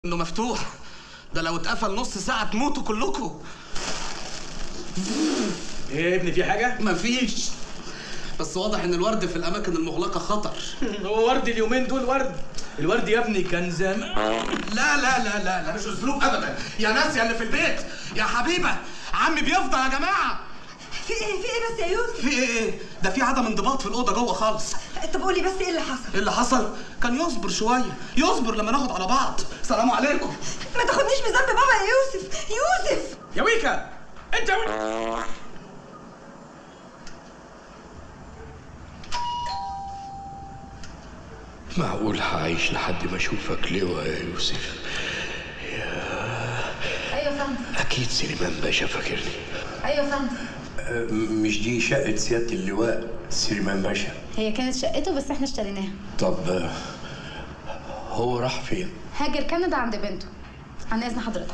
انه مفتوح ده لو اتقفل نص ساعة تموتوا كلكم ايه يا ابني في حاجة؟ مفيش بس واضح ان الورد في الاماكن المغلقة خطر هو ورد اليومين دول ورد الورد يا ابني كان زمان لا لا لا لا لا مش اسلوب ابدا يا ناس يا اللي في البيت يا حبيبة عمي بيفضى يا جماعة في ايه في ايه بس يا يوسف في ايه ايه ده في عدم انضباط في الأوضة جوه خالص طب قولي بس ايه اللي حصل ايه اللي حصل كان يصبر شوية يصبر لما ناخد على بعض سلام عليكم ما تاخدنيش بذنب بابا يا يوسف يوسف يا ويكا انت يا ويكا معقول هعيش لحد ما اشوفك لواء يا يوسف ايوه فندم اكيد سليمان باشا فاكرني ايوه فندم أه، مش دي شقة سيادة اللواء سليمان باشا هي كانت شقته بس احنا اشتريناها طب أه، هو راح فين؟ هاجر كندا عند بنته عن اذن حضرتك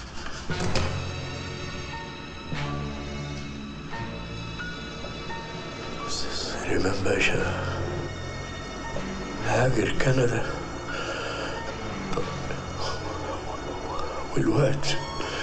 سليمان باشا هاجر كندا طب، والوقت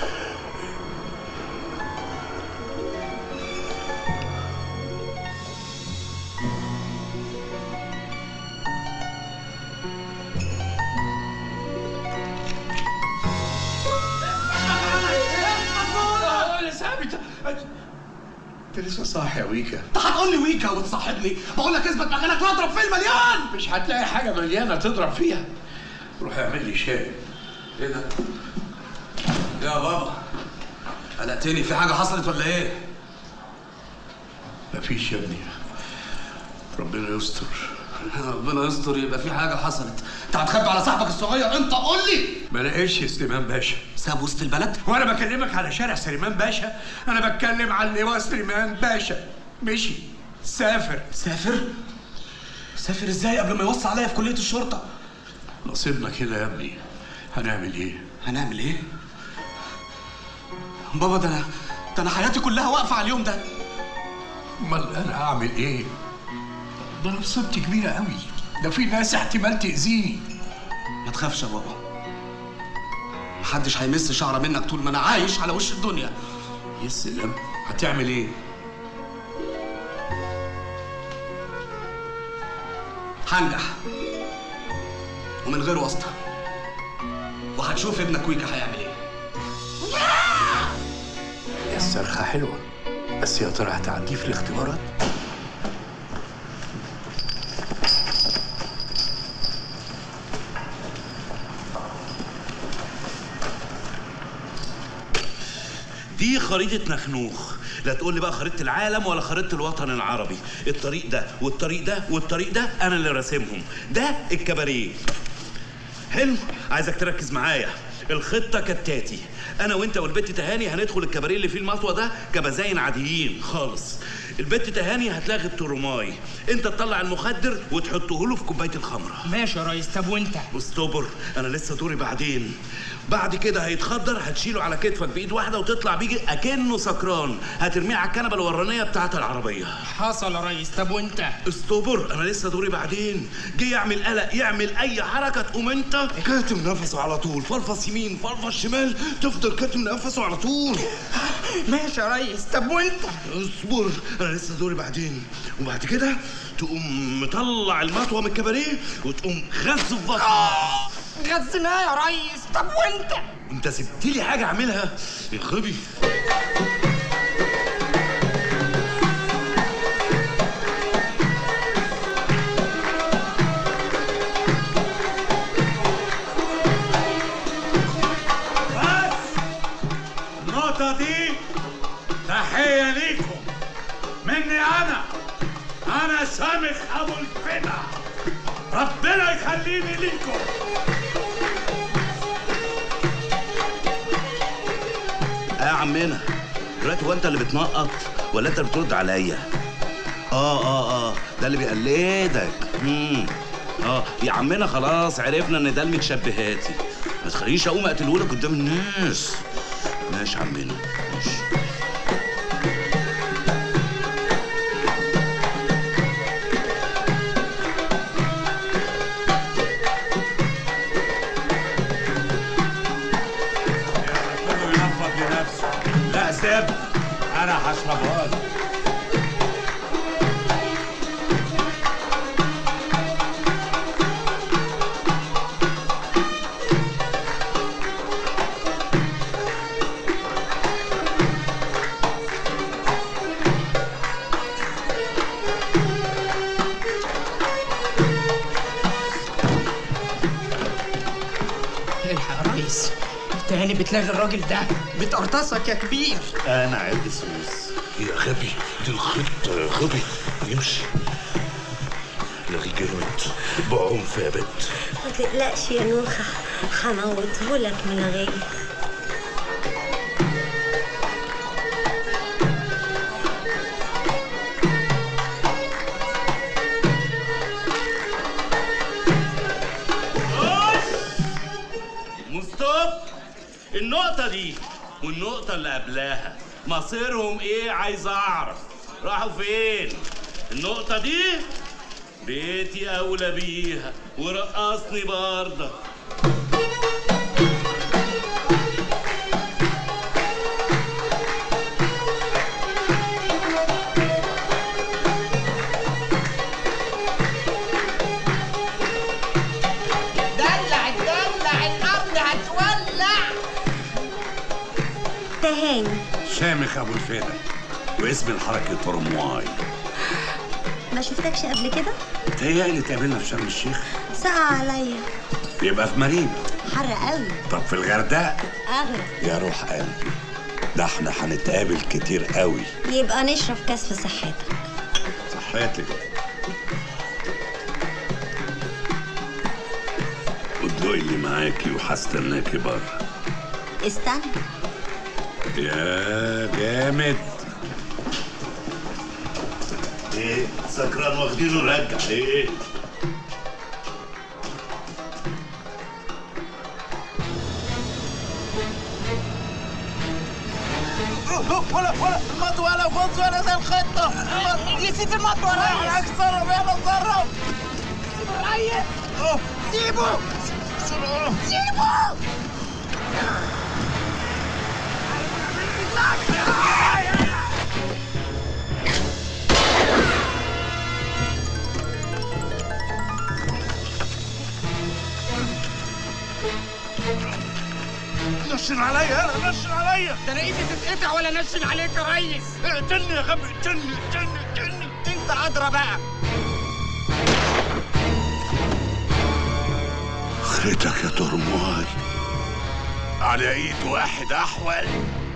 ثابت انت لسه صاحي يا ويكا انت هتقول لي ويكا وتصاحبني بقول لك اثبت مكانك واضرب في المليان مش هتلاقي حاجة مليانة تضرب فيها روح اعمل لي شاي ايه ده يا بابا قلقتني في حاجة حصلت ولا ايه مفيش يا ابني ربنا يستر ربنا يستر يبقى في حاجة حصلت انت هتخبي على صاحبك الصغير انت قول لي ما لقيتش سليمان باشا ساب وسط البلد وانا بكلمك على شارع سليمان باشا انا بتكلم على اللواء سليمان باشا مشي سافر سافر سافر ازاي قبل ما يوصي عليا في كلية الشرطة نصيبنا كده يا ابني هنعمل ايه هنعمل ايه بابا ده انا ده انا حياتي كلها واقفة على اليوم ده امال انا هعمل ايه ده انا مصيبتي كبيره قوي ده في ناس احتمال تاذيني ما تخافش يا بابا محدش هيمس شعرة منك طول ما انا عايش على وش الدنيا يا سلام هتعمل ايه هنجح ومن غير واسطة وهتشوف ابنك ويكا هيعمل ايه يا الصرخه حلوه بس يا ترى هتعديه في الاختبارات دي خريطة نخنوخ لا تقول لي بقى خريطة العالم ولا خريطة الوطن العربي الطريق ده والطريق ده والطريق ده أنا اللي راسمهم ده الكباريه حلو عايزك تركز معايا الخطة كالتاتي أنا وأنت والبت تهاني هندخل الكباريه اللي فيه المطوة ده كبزاين عاديين خالص البت تهاني هتلاغي الترماي أنت تطلع المخدر وتحطه له في كوباية الخمرة ماشي يا ريس طب وانت استبر انا لسه دوري بعدين بعد كده هيتخدر هتشيله على كتفك بايد واحده وتطلع بيجي اكنه سكران هترميه على الكنبه الورانيه بتاعت العربيه حصل يا ريس طب وانت استبر انا لسه دوري بعدين جه يعمل قلق يعمل اي حركه تقوم انت كاتم نفسه على طول فلفص يمين فلفص شمال تفضل كاتم نفسه على طول ماشي يا ريس طب وانت اصبر انا لسه دوري بعدين وبعد كده تقوم مطلع المطوه من الكباريه وتقوم غز في بطنه غزناه يا ريس طب وانت انت سبت لي حاجه اعملها يا خبي النقطة دي تحية ليكم مني أنا أنا سامح أبو الفدا ربنا يخليني ليكم يا عمنا دلوقتي هو انت اللي بتنقط ولا انت اللي بترد عليا اه اه اه ده اللي بيقلدك امم اه يا عمنا خلاص عرفنا ان ده المتشبهاتي ما تخلينيش اقوم اقتلهولك قدام الناس ماشي يا عمنا ماشي انا هشربها لك الحق يا ريس تاني بتلاقي الراجل ده بتقرطصك يا كبير انا عندي سوس يا غبي دي الخطة يا غبي يمشي لغي جامد بعنف يا بنت ما تقلقش يا نوخة هنوطهولك من غير مستوب النقطة دي والنقطة اللي قبلها مصيرهم ايه عايز اعرف راحوا فين النقطة دي بيتي اولى بيها ورقصني برضه دلع دلع الارض هتولع تهاني شامخ ابو الفدا واسم الحركة ترمواي ما شفتكش قبل كده تهيألي اتقابلنا في شرم الشيخ سقع عليا يبقى في مارينا حر قوي طب في الغردقة اغرب يا روح قلبي ده احنا هنتقابل كتير قوي يبقى نشرب كاس في صحتك صحتك والضوء اللي معاكي وهستناكي بره استنى يا جامد ايه سكران واخدينه رجع ايه ولا ولا المط ولا غص ولا زي الخطه نسيت المط ولا اتصرف يلا اتصرف سيبه سيبه نشن عليا انا نشن عليا ده انا ايدي تتقطع ولا نشن عليك يا ريس اقتلني يا غبي اقتلني اقتلني اقتلني انت ادرى بقى خيتك يا ترمواي على ايد واحد احول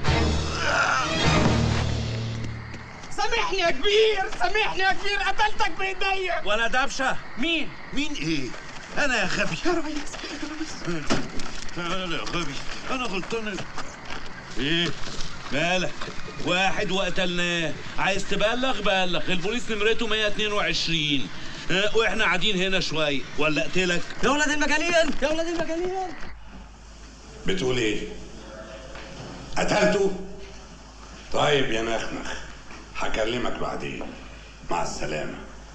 سامحني يا كبير سامحني يا كبير قتلتك بايديا ولا دبشة مين مين ايه انا يا غبي يا ريس انا يا غبي انا غلطان ايه مالك واحد وقتلناه عايز تبلغ بلغ البوليس نمرته 122 ها، واحنا قاعدين هنا شويه ولا اقتلك يا ولاد المجانين يا ولاد المجانين بتقول ايه قتلته طيب يا نخنخ هكلمك بعدين مع السلامة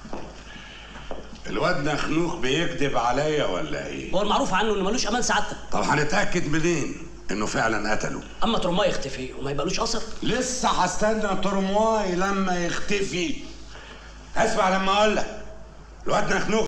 الواد نخنوخ بيكذب عليا ولا ايه هو المعروف عنه انه ملوش امان سعادتك طب هنتأكد منين انه فعلا قتله اما ترماي يختفي وما يبقالوش اثر لسه هستنى ترمواي لما يختفي اسمع لما اقول لك الواد نخنوخ